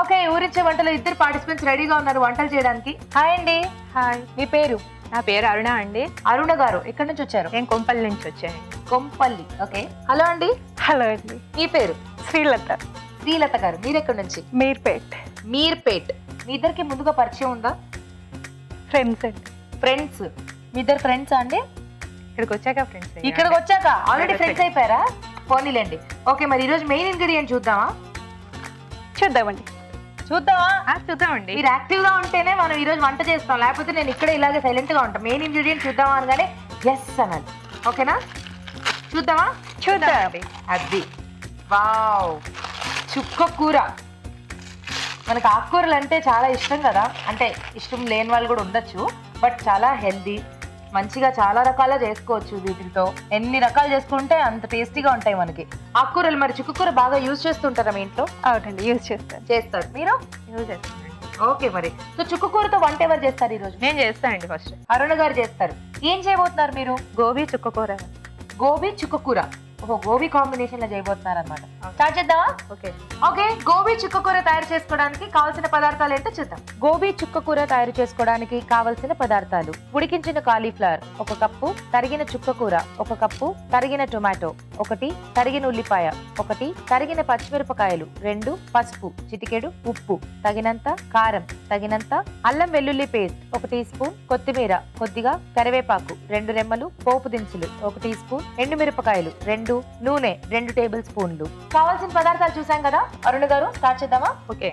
Okay ఊరించే వంటలో ఇద్దరు participants రెడీగా ఉన్నారు వంటలు చేయడానికి హాయ్ అండి హాయ్ మీ పేరు నా పేరు అరుణ అండి అరుణ గారు ఎక్కడి నుంచి వచ్చారు నేను కొంపల్లి నుంచి వచ్చానండి కొంపల్లి ఓకే హలో అండి హలో అండి మీ పేరు శ్రీలత శ్రీలత గారు మీరు ఎక్కడి నుంచి మీర్పేట్ మీర్పేట్ మీ ఇద్దరికి ముందుగా పరిచయం ఉందా ఫ్రెండ్స్ అండి ఫ్రెండ్స్ మీ ఇద్దరు ఫ్రెండ్స్ అండి ఇక్కడికి వచ్చాక ఫ్రెండ్స్ ఇక్కడికి వచ్చాక ఆల్రెడీ ఇక్కడ ఫ్రెండ్స్ అయిపోయారా పోనీలేండి ఓకే మరి ఈరోజు మెయిన్ ఇంగ్రీడియంట్ చూద్దామా చూద్దామండి చూద్దామా చూద్దామండి మీరు యాక్టివ్ గా ఉంటేనే మనం ఈ రోజు వంట చేస్తాం లేకపోతే నేను ఇక్కడే ఇలాగే సైలెంట్ గా ఉంటాం మెయిన్ ఇంగ్రీడియంట్ చూద్దామా అనగానే ఎస్ అనాలి ఓకేనా చూద్దామా చూద్దామండి అది వావ్ చుక్క కూర మనకు ఆకుకూరలు అంటే చాలా ఇష్టం కదా అంటే ఇష్టం లేని వాళ్ళు కూడా ఉండొచ్చు బట్ చాలా హెల్దీ మంచిగా చాలా రకాల చేసుకోవచ్చు వీటితో ఎన్ని రకాలు చేసుకుంటే అంత టేస్టీగా ఉంటాయి మనకి ఆకుకూరలు మరి చుక్కకూర బాగా యూజ్ చేస్తుంటారా మీ ఇంట్లో అవునండి యూజ్ చేస్తాను చేస్తారు మీరు యూజ్ చేస్తానండి ఓకే మరి సో చుక్కకూరతో వంట ఎవరు చేస్తారు ఈరోజు నేను చేస్తానండి ఫస్ట్ అరుణ గారు చేస్తారు ఏం చేయబోతున్నారు మీరు గోబీ చుక్కకూర గోబీ చుక్కకూర ఓహో గోబీ కాంబినేషన్ లో చేయబోతున్నారు అనమాట స్టార్ట్ చేద్దామా ఓకే ఓకే గోబీ చుక్కకూర తయారు చేసుకోవడానికి కావలసిన పదార్థాలు ఏంటో చూద్దాం గోబీ చుక్కకూర తయారు చేసుకోవడానికి కావలసిన పదార్థాలు ఉడికించిన కాలీఫ్లవర్ ఒక కప్పు తరిగిన చుక్కకూర ఒక కప్పు తరిగిన టొమాటో ఒకటి తరిగిన ఉల్లిపాయ ఒకటి తరిగిన పచ్చిమిరపకాయలు రెండు పసుపు చిటికెడు ఉప్పు తగినంత కారం తగినంత అల్లం వెల్లుల్లి పేస్ట్ ఒక టీ స్పూన్ కొత్తిమీర కొద్దిగా కరివేపాకు రెండు రెమ్మలు పోపు దినుసులు ఒక టీ స్పూన్ ఎండుమిరపకాయలు రెండు నూనె రెండు టేబుల్ స్పూన్లు కావాల్సిన పదార్థాలు చూసాం కదా అరుణ్ గారు స్టార్ట్ చేద్దామా ఓకే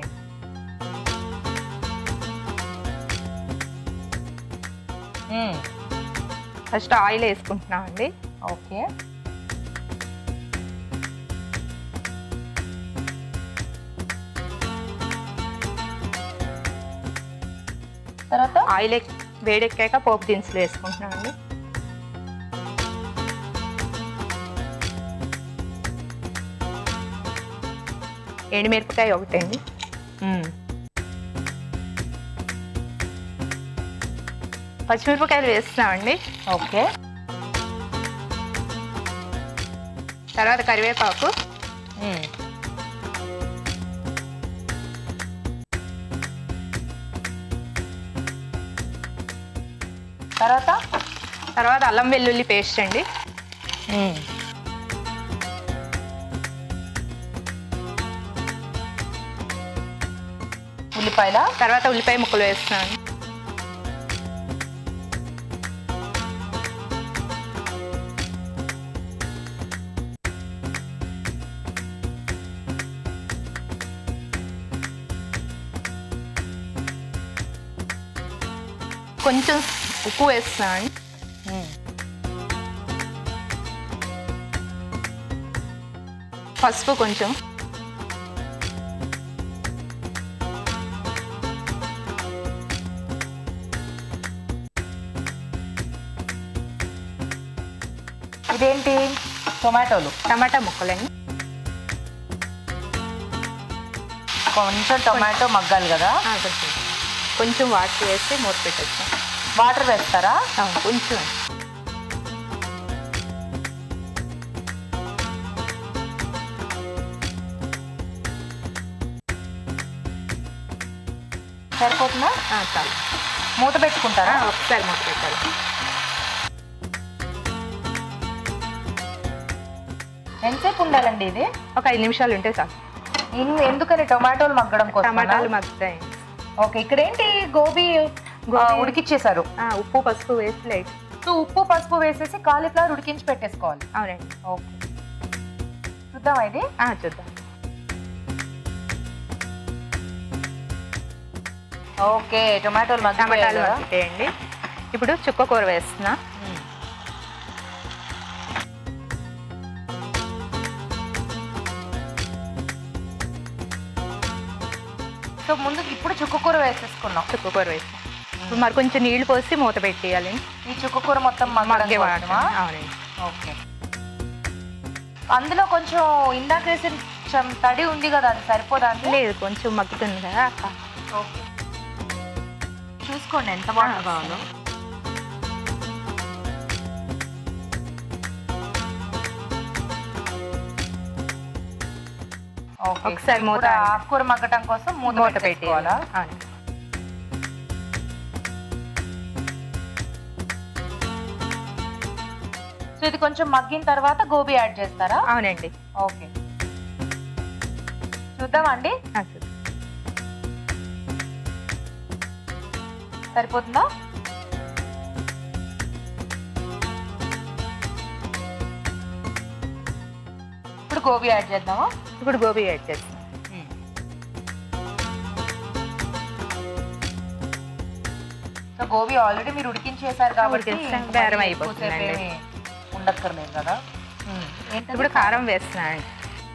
ఫస్ట్ ఆయిల్ వేసుకుంటున్నాం అండి ఓకే తర్వాత ఆయిల్ ఎక్- వేడెక్కాక పోపు దినుసులు వేసుకుంటున్నాం అండి ఎండుమిరపకాయ ఒకటి అండి పచ్చిమిరపకాయలు వేస్తున్నామండి ఓకే తర్వాత కరివేపాకు తర్వాత తర్వాత అల్లం వెల్లుల్లి పేస్ట్ అండి ఉల్లిపాయల తర్వాత ఉల్లిపాయ ముక్కలు వేస్తున్నాను కొంచెం ఉప్పు వేస్తున్నాను పసుపు కొంచెం ఇదేంటి టొమాటోలు టమాటా ముక్కలండి కొంచెం టొమాటో మగ్గాలి కదా ఆ, కొంచెం కొంచెం వాటర్ వేసి మూత పెట్టేస్తాం వాటర్ వేస్తారా అవును, కొంచెం సరిపోతుందా ఆ, చాలు మూత పెట్టుకుంటారా ఆ, ఒకసారి మూత పెట్టాలి ఎంతసేపు ఉండాలండి ఇది ఒక ఐదు నిమిషాలు ఉంటే చాలు ఇన్- ఎందుకని టొమాటోలు మగ్గడం కోసం టమాటాలు మగ్గుతాయి ఓకే ఇక్కడ ఏంటి గోబీ ఆ, ఉడికిచ్చేసారు ఆ, ఉప్పు పసుపు వేసి లైట్ సో ఉప్పు పసుపు వేసేసి కాలీఫ్లవర్ ఉడికించి పెట్టేసుకోవాలి అవునండి ఓకే చూద్దామా ఇది ఆ, చూద్దాం ఓకే టొమాటోలు టమాటాలు మగ్గిపోయాయి కదా? మగ్గిపోయండి ఇప్పుడు చుక్క కూర వేస్తున్నా మ్మ్. సో ముందు ఇప్పుడు చుక్కకూర వేసేసుకున్నాం చుక్క కూర వేస్తాం ఇప్పుడు మరి కొంచెం నీళ్లు పోసి మూత పెట్టేయాలి ఈ చుక్కకూర మొత్తం మగ్గడం మగ్గే కోసమా? అవునండి ఓకే అందులో కొంచెం ఇందాక వేసిన కొంచెం తడి ఉంది కదా అది సరిపోదా అండి లేదు కొంచెం మగ్గుతుంది కదా ఓకే చూసుకోండి ఎంత వాటర్ కావాలో ఓకే. ఒకసారి మూత ఇప్పుడు ఆకుకూర మగ్గటం కోసం మూత మూత పెట్టి పెట్టేసుకోవాలా అవును. సో ఇది కొంచెం మగ్గిన తర్వాత గోబీ యాడ్ చేస్తారా అవునండి ఓకే చూద్దామండి ఆ, చూద్దాం. సరిపోతుందా ఇప్పుడు గోబీ యాడ్ చేద్దామా ఇప్పుడు గోబీ యాడ్ చేస్తాం సో గోబీ ఆల్రెడీ మీరు ఉడికించేసారు కాబట్టి ఉడికించాం, ఇంకా బేరం మళ్ళీ అయిపోతుందండి. ఎక్కువసేపు ఏమీ ఉండక్కర్లేదు కదా ఏంటది? ఇప్పుడు కారం వేస్తున్నాను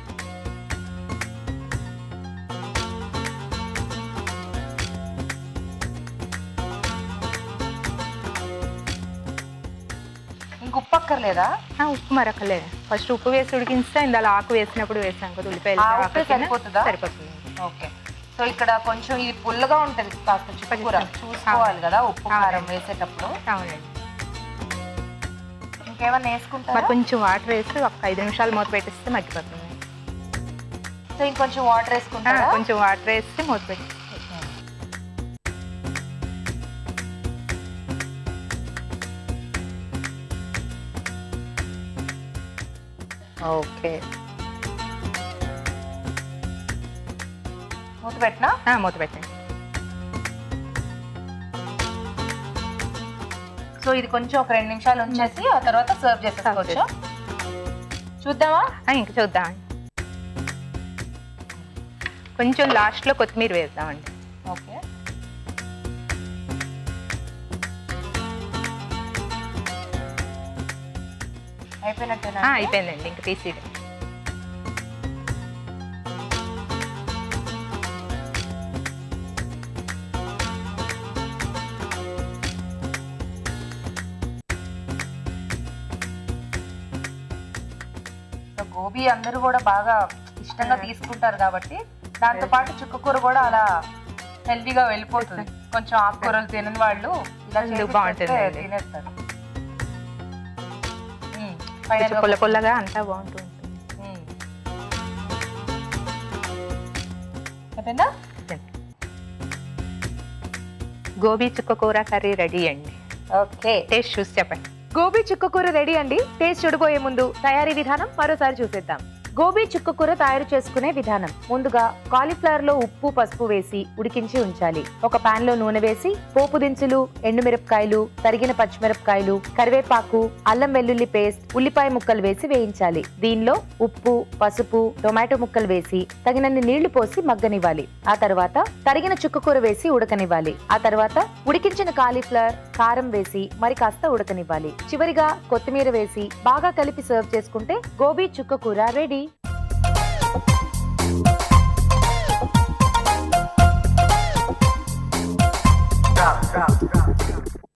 ఇంక ఉప్పు అక్కర్లేదా ఆ, ఉప్పు మరకలేదు ఫస్ట్ ఉప్పు వేసి ఉడికిస్తే ఇందులో ఆకు వేసినప్పుడు వేసాం కదా ఉల్లిపాయలు ఆ ఆకు ఉప్పే కింద సరిపోతుందా? సరిపోతుంది ఓకే సో ఇక్కడ కొంచెం ఇది పుల్లగా ఉంటుంది కాస్త చుక్కకూర కొంచెం. చూసుకోవాలి కదా ఉప్పు అవును. కారం వేసేటప్పుడు అవునండి ఇంకేమైనా మరి వేసుకుంటారా కొంచెం వాటర్ వేసి ఒక ఐదు నిమిషాలు మూత పెట్టిస్తే మగ్గిపోతుంది సో ఇంకొంచెం వాటర్ ఆ, వేసుకుంటారా కొంచెం వాటర్ వేసి మూత పెట్టి ఓకే మూత పెట్టినా ఆ, మూత పెట్టండి సో ఇది కొంచెం ఒక రెండు నిమిషాలు ఉంచేసి ఆ తర్వాత సర్వ్ చేసేసుకోవచ్చు చూద్దామా ఆ, ఇంక చూద్దాం కొంచెం లాస్ట్లో కొత్తిమీర వేద్దామండి ఓకే అయిపోయినట్టేనా ఆ, అయిపోయిందండి ఇంక తీసి సో గోబీ అందరూ కూడా బాగా ఇష్టంగా తీసుకుంటారు కాబట్టి దాంతో పాటు చుక్కకూర కూడా అలా హెల్తీగా వెళ్ళిపోతుంది కొంచెం ఆకుకూరలు తినని వాళ్ళు ఇలా అందుకు చేసి బాగుంటుందండి. పెడితే తినేస్తారు మ్మ్. Final కొంచెం గా పుల్ల పుల్లగా అంతా బాగుంటుంది మ్మ్. అయిపోయిందా గోబీ చుక్క కూర కర్రీ రెడీ అండి ఓకే టేస్ట్ చూసి చెప్పండి గోబీ చుక్కకూర రెడీ అండి టేస్ట్ చూడబోయే ముందు తయారీ విధానం మరోసారి చూసేద్దాం గోబీ చుక్కకూర తయారు చేసుకునే విధానం ముందుగా కాలీఫ్లవర్ లో ఉప్పు పసుపు వేసి ఉడికించి ఉంచాలి ఒక పాన్ లో నూనె వేసి పోపు దినుసులు ఎండుమిరపకాయలు తరిగిన పచ్చిమిరపకాయలు కరివేపాకు అల్లం వెల్లుల్లి పేస్ట్ ఉల్లిపాయ ముక్కలు వేసి వేయించాలి దీనిలో ఉప్పు పసుపు టొమాటో ముక్కలు వేసి తగినన్ని నీళ్లు పోసి మగ్గనివ్వాలి ఆ తర్వాత తరిగిన చుక్కకూర వేసి ఉడకనివ్వాలి ఆ తర్వాత ఉడికించిన కాలీఫ్లవర్ కారం వేసి మరి కాస్త ఉడకనివ్వాలి చివరిగా కొత్తిమీర వేసి బాగా కలిపి సర్వ్ చేసుకుంటే గోబీ చుక్క కూర రెడీ